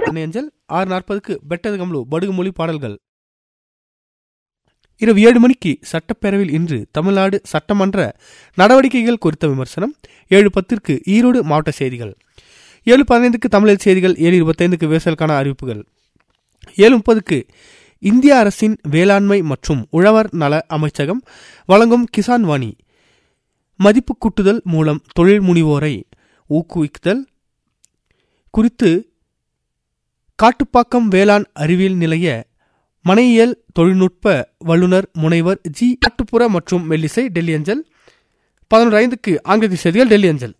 சென்னை அஞ்சல் ஆறு நாற்பதுக்கு பெட்டது கம்லு படுகு மொழி பாடல்கள் இரவு ஏழு மணிக்கு சட்டப்பேரவையில் இன்று தமிழ்நாடு சட்டமன்ற நடவடிக்கைகள் குறித்த விமர்சனம் ஏழு பத்திற்கு ஈரோடு மாவட்ட செய்திகள் ஏழு பதினைந்துக்கு தமிழர் செய்திகள் ஏழு இருபத்தைந்துக்கு விவசாயிகளுக்கான அறிவிப்புகள் ஏழு முப்பதுக்கு இந்திய அரசின் வேளாண்மை மற்றும் உழவர் நல அமைச்சகம் வழங்கும் கிசான் வாணி மதிப்பு கூட்டுதல் மூலம் தொழில் முனைவோரை ஊக்குவிக்குதல் குறித்து காட்டுப்பாக்கம் வேளாண் அறிவியல் நிலைய மனையியல் தொழில்நுட்ப வல்லுநர் முனைவர் ஜி காட்டுப்புற மற்றும் மெல்லிசை டெல்லி அஞ்சல் பதினொன்று ஐந்துக்கு ஆங்கிலத்தில் செய்திகள் டெல்லி அஞ்சல்